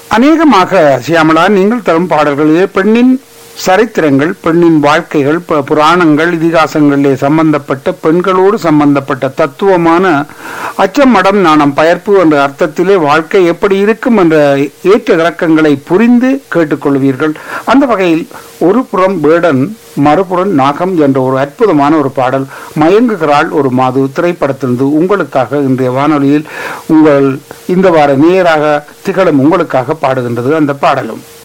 அநேகமாக சியாமலா நீங்கள் தரும் பாடல்களிலே பெண்ணின் சரித்திரங்கள் பெண்ணின் வாழ்க்கைகள் ப- புராணங்கள் இதிகாசங்களிலே சம்பந்தப்பட்ட பெண்களோடு சம்பந்தப்பட்ட தத்துவமான அச்சம் மடம் நாணம் பயர்ப்பு என்ற அர்த்தத்திலே வாழ்க்கை எப்படி இருக்கும் என்ற ஏற்ற இறக்கங்களை புரிந்து கேட்டுக்கொள்வீர்கள் அந்த வகையில் ஒரு புறம் வேடன் மறுபுறம் நாகம் என்ற ஒரு அற்புதமான ஒரு பாடல் மயங்குகிறாள் ஒரு மாது திரைப்படத்திலிருந்து உங்களுக்காக இன்றைய வானொலியில் உங்கள் இந்த வார நேராக திகழும் உங்களுக்காக பாடுகின்றது அந்த பாடலும்